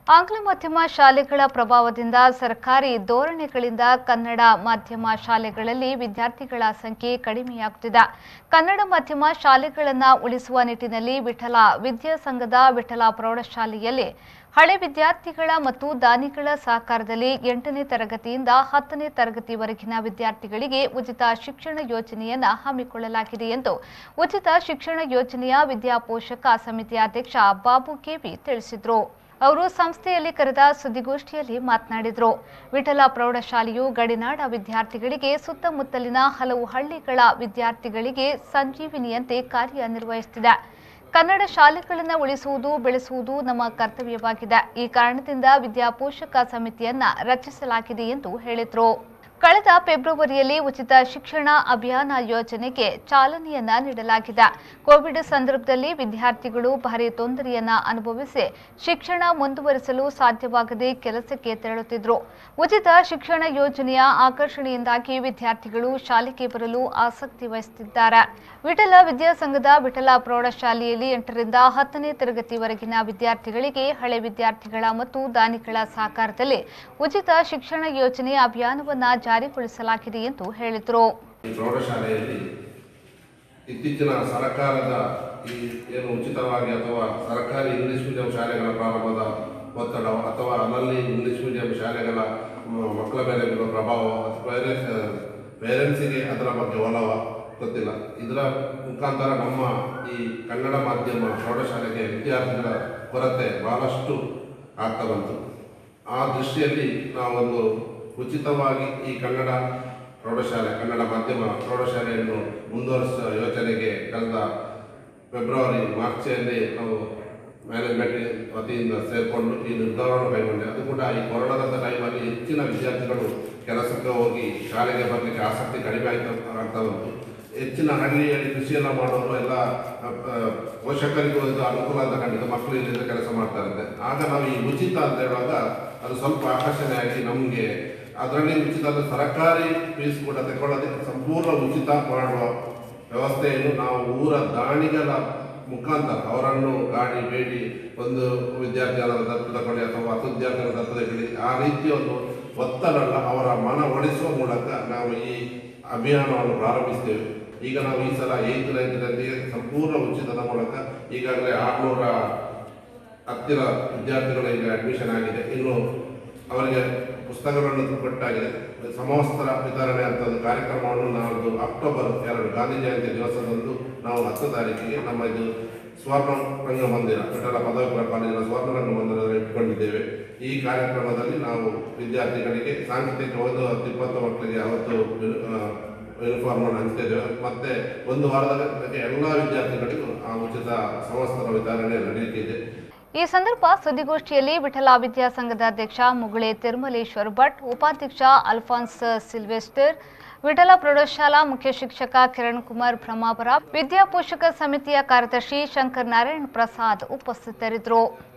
ಆಂಗ್ಲ ಮಾಧ್ಯಮ ಶಾಲೆಗಳ ಪ್ರಭಾವದಿಂದ ಸರ್ಕಾರಿ ಧೋರಣೆಗಳಿಂದ ಕನ್ನಡ ಮಾಧ್ಯಮ ಶಾಲೆಗಳಲ್ಲಿ ವಿದ್ಯಾರ್ಥಿಗಳ ಸಂಖ್ಯೆ ಕಡಿಮೆಯಾಗುತ್ತಿದೆ ಕನ್ನಡ ಮಾಧ್ಯಮ ಶಾಲೆಗಳನ್ನು ಉಳಿಸುವ ನಿಟ್ಟಿನಲ್ಲಿ ವಿಠಲ ವಿದ್ಯಾಸಂಘದ ವಿಠಲ ಪ್ರೌಢಶಾಲೆಯಲ್ಲಿ ಹಳೆ ವಿದ್ಯಾರ್ಥಿಗಳ ಮತ್ತು ದಾನಿಗಳ ಸಹಕಾರದಲ್ಲಿ ಎಂಟನೇ ತರಗತಿಯಿಂದ ಹತ್ತನೇ ತರಗತಿವರೆಗಿನ ವಿದ್ಯಾರ್ಥಿಗಳಿಗೆ ಉಚಿತ ಶಿಕ್ಷಣ ಯೋಜನೆಯನ್ನ ಹಮ್ಮಿಕೊಳ್ಳಲಾಗಿದೆ ಎಂದು ಉಚಿತ ಶಿಕ್ಷಣ ಯೋಜನೆಯ ವಿದ್ಯಾಪೋಷಕ ಸಮಿತಿಯ ಅಧ್ಯಕ್ಷ ಬಾಬು ಕೆವಿ ತಿಳಿಸಿದರು ಅವರು ಸಂಸ್ಥೆಯಲ್ಲಿ ಕರೆದ ಸುದ್ದಿಗೋಷ್ಠಿಯಲ್ಲಿ ಮಾತನಾಡಿದರು ವಿಠಲ ಪ್ರೌಢಶಾಲೆಯು ಗಡಿನಾಡ ವಿದ್ಯಾರ್ಥಿಗಳಿಗೆ ಸುತ್ತಮುತ್ತಲಿನ ಹಲವು ಹಳ್ಳಿಗಳ ವಿದ್ಯಾರ್ಥಿಗಳಿಗೆ ಸಂಜೀವಿನಿಯಂತೆ ಕಾರ್ಯನಿರ್ವಹಿಸುತ್ತಿದೆ ಕನ್ನಡ ಶಾಲೆಗಳನ್ನು ಉಳಿಸುವುದು ಬೆಳೆಸುವುದು ನಮ್ಮ ಕರ್ತವ್ಯವಾಗಿದೆ ಈ ಕಾರಣದಿಂದ ವಿದ್ಯಾಪೋಷಕ ಸಮಿತಿಯನ್ನ ರಚಿಸಲಾಗಿದೆ ಎಂದು ಹೇಳಿದರು ಕಳೆದ ಫೆಬ್ರವರಿಯಲ್ಲಿ ಉಚಿತ ಶಿಕ್ಷಣ ಅಭಿಯಾನ ಯೋಜನೆಗೆ ಚಾಲನೆಯನ್ನ ನೀಡಲಾಗಿದೆ ಕೋವಿಡ್ ಸಂದರ್ಭದಲ್ಲಿ ವಿದ್ಯಾರ್ಥಿಗಳು ಭಾರಿ ತೊಂದರೆಯನ್ನ ಅನುಭವಿಸಿ ಶಿಕ್ಷಣ ಮುಂದುವರಿಸಲು ಸಾಧ್ಯವಾಗದೆ ಕೆಲಸಕ್ಕೆ ತೆರಳುತ್ತಿದ್ರು ಉಚಿತ ಶಿಕ್ಷಣ ಯೋಜನೆಯ ಆಕರ್ಷಣೆಯಿಂದಾಗಿ ವಿದ್ಯಾರ್ಥಿಗಳು ಶಾಲೆಗೆ ಬರಲು ಆಸಕ್ತಿ ವಹಿಸುತ್ತಿದ್ದಾರೆ ವಿಠಲ ವಿದ್ಯಾಸಂಘದ ವಿಠಲ ಪ್ರೌಢಶಾಲೆಯಲ್ಲಿ ಎಂಟರಿಂದ ಹತ್ತನೇ ತರಗತಿವರೆಗಿನ ವಿದ್ಯಾರ್ಥಿಗಳಿಗೆ ಹಳೆ ವಿದ್ಯಾರ್ಥಿಗಳ ಮತ್ತು ದಾನಿಗಳ ಸಹಕಾರದಲ್ಲಿ ಉಚಿತ ಶಿಕ್ಷಣ ಯೋಜನೆ ಅಭಿಯಾನವನ್ನ ಜಾರಿಗೊಳಿಸಲಾಗಿದೆ ಎಂದು ಹೇಳಿದರು ಈ ಪ್ರೌಢಶಾಲೆಯಲ್ಲಿ ಇತ್ತೀಚಿನ ಸರ್ಕಾರದ ಈ ಏನು ಉಚಿತವಾಗಿ ಅಥವಾ ಸರ್ಕಾರಿ ಇಂಗ್ಲಿಷ್ ಮೀಡಿಯಂ ಶಾಲೆಗಳ ಪ್ರಾರಂಭದ ಒತ್ತಡ ಅಥವಾ ಅಲ್ಲಲ್ಲಿ ಇಂಗ್ಲಿಷ್ ಮೀಡಿಯಂ ಶಾಲೆಗಳ ಮ- ಮಕ್ಕಳ ಮೇಲೆ ಬೀರುವ ಪ್ರಭಾವ ಅಥವಾ ಪೇರೆಂಟ್ಸ್ ಪೇರೆಂಟ್ಸಿಗೆ ಅದರ ಬಗ್ಗೆ ಒಲವ ಗೊತ್ತಿಲ್ಲ ಇದರ ಮುಖಾಂತರ ನಮ್ಮ ಈ ಕನ್ನಡ ಮಾಧ್ಯಮ ಪ್ರೌಢಶಾಲೆಗೆ ವಿದ್ಯಾರ್ಥಿಗಳ ಕೊರತೆ ಬಹಳಷ್ಟು ಆಗ್ತಾ ಬಂತು ಆ ದೃಷ್ಟಿಯಲ್ಲಿ ನಾವೊಂದು ಉಚಿತವಾಗಿ ಈ ಕನ್ನಡ ಪ್ರೌಢಶಾಲೆ ಕನ್ನಡ ಮಾಧ್ಯಮ ಪ್ರೌಢಶಾಲೆಯನ್ನು ಮುಂದುವರಿಸುವ ಯೋಜನೆಗೆ ಕಳೆದ ಫೆಬ್ರವರಿ ಮಾರ್ಚಲ್ಲಿ ನಾವು ಮ್ಯಾನೇಜ್ಮೆಂಟ್ ವತಿಯಿಂದ ಸೇರಿಕೊಂಡು ಈ ನಿರ್ಧಾರವನ್ನು ಕೈಗೊಂಡೆ ಅದು ಕೂಡ ಈ ಕೊರೋನಾದ ಟೈಮಲ್ಲಿ ಹೆಚ್ಚಿನ ವಿದ್ಯಾರ್ಥಿಗಳು ಕೆಲಸಕ್ಕೆ ಹೋಗಿ ಶಾಲೆಗೆ ಬರಲಿಕ್ಕೆ ಆಸಕ್ತಿ ಕಡಿಮೆ ಆಯ್ತಾ ಆಗ್ತಾ ಬಂತು ಹೆಚ್ಚಿನ ಹಳ್ಳಿಯಲ್ಲಿ ಕೃಷಿಯೆಲ್ಲ ಮಾಡೋರು ಎಲ್ಲ ಅ, ಅ, ಪೋಷಕರಿಗೂ ಇದು ಅನುಕೂಲ ಅಂತ ಕಂಡಿದ್ದು ಮಕ್ಕಳು ಇಲ್ಲಿಂದ ಕೆಲಸ ಮಾಡ್ತಾ ಇರುತ್ತೆ ಆಗ ನಾವು ಈ ಉಚಿತ ಅಂತ ಹೇಳುವಾಗ ಅದು ಸ್ವಲ್ಪ ಆಕರ್ಷಣೆಯಾಗಿ ನಮಗೆ ಅದರಲ್ಲಿ ಉಚಿತ ಅಂದ್ರೆ ಸರ್ಕಾರಿ ಫೀಸ್ ಕೂಡ ತಗೊಳ್ಳದೆ ಸಂಪೂರ್ಣ ಉಚಿತ ಮಾಡುವ ವ್ಯವಸ್ಥೆಯನ್ನು ನಾವು ಊರ ದಾನಿಗಳ ಮುಖಾಂತರ ಅವರನ್ನು ಗಾಡಿ ಬೇಡಿ ಒಂದು ವಿದ್ಯಾರ್ಥಿಗಳ ದತ್ತು ತಗೊಳ್ಳಿ ಅಥವಾ ಹತ್ತು ವಿದ್ಯಾರ್ಥಿಗಳ ದತ್ತು ತಗೊಳ್ಳಿ ಆ ರೀತಿಯ ಒಂದು ಒತ್ತಡಲ್ಲ ಅವರ ಮನ ಒಲಿಸುವ ಮೂಲಕ ನಾವು ಈ ಅಭಿಯಾನವನ್ನು ಪ್ರಾರಂಭಿಸ್ತೇವೆ ಈಗ ನಾವು ಈ ಸಲ ಏಯ್ತ್ ನೈನ್ತ್ನಲ್ಲಿ ಸಂಪೂರ್ಣ ಉಚಿತದ ಮೂಲಕ ಈಗಾಗಲೇ ಆರುನೂರ ಹತ್ತಿರ ವಿದ್ಯಾರ್ಥಿಗಳು ಈಗ ಅಡ್ಮಿಷನ್ ಆಗಿದೆ ಇನ್ನು ಅವರಿಗೆ ಪುಸ್ತಕಗಳನ್ನು ಕೊಟ್ಟಾಗಿದೆ ಸಮವಸ್ತ್ರ ವಿತರಣೆ ಅಂತ ಒಂದು ಕಾರ್ಯಕ್ರಮವನ್ನು ನಾವು ಅಕ್ಟೋಬರ್ ಎರಡು ಗಾಂಧಿ ಜಯಂತಿ ದಿವಸದಂದು ನಾವು ಹತ್ತು ತಾರೀಕಿಗೆ ನಮ್ಮ ಇದು ಸ್ವರ್ಣ ರಂಗ ಮಂದಿರ ವಿಠಲ ಪದವಿ ಪೂರ್ವ ಕಾಲೇಜಿನ ಸ್ವರ್ಣ ರಂಗ ಮಂದಿರದಲ್ಲಿ ಇಟ್ಕೊಂಡಿದ್ದೇವೆ ಈ ಕಾರ್ಯಕ್ರಮದಲ್ಲಿ ನಾವು ವಿದ್ಯಾರ್ಥಿಗಳಿಗೆ ಸಾಂಸ್ಕೃತಿಕ ಒಂದು ಹತ್ತು ಇಪ್ಪತ್ತು ಮಕ್ಕಳಿಗೆ ಅವತ್ತು ಯೂನಿಫಾರ್ಮ್ ಅನ್ನು ಹಂಚ್ತಿದ್ದೇವೆ ಮತ್ತೆ ಒಂದು ವಾರದ ಎಲ್ಲ ವಿದ್ಯಾರ್ಥಿಗಳಿಗೂ ಆ ಉಚಿತ ಸಮವಸ್ತ್ರ ವಿತರಣೆ ನಡೆಯುತ್ತಿದೆ ಈ ಸಂದರ್ಭ ಸುದ್ದಿಗೋಷ್ಠಿಯಲ್ಲಿ ವಿಠಲ ವಿದ್ಯಾಸಂಘದ ಅಧ್ಯಕ್ಷ ಮುಗುಳೆ ತಿರುಮಲೇಶ್ವರ್ ಭಟ್ ಉಪಾಧ್ಯಕ್ಷ ಅಲ್ಫಾನ್ಸ್ ಸಿಲ್ವೆಸ್ಟರ್ ವಿಠಲ ಪ್ರೌಢಶಾಲಾ ಮುಖ್ಯ ಶಿಕ್ಷಕ ಕಿರಣ್ ಕುಮಾರ್ ಬ್ರಹ್ಮಾಪುರ ವಿದ್ಯಾಪೋಷಕ ಸಮಿತಿಯ ಕಾರ್ಯದರ್ಶಿ ಶಂಕರ್ ನಾರಾಯಣ್ ಪ್ರಸಾದ್ ಉಪಸ್ಥಿತರಿದ್ದರು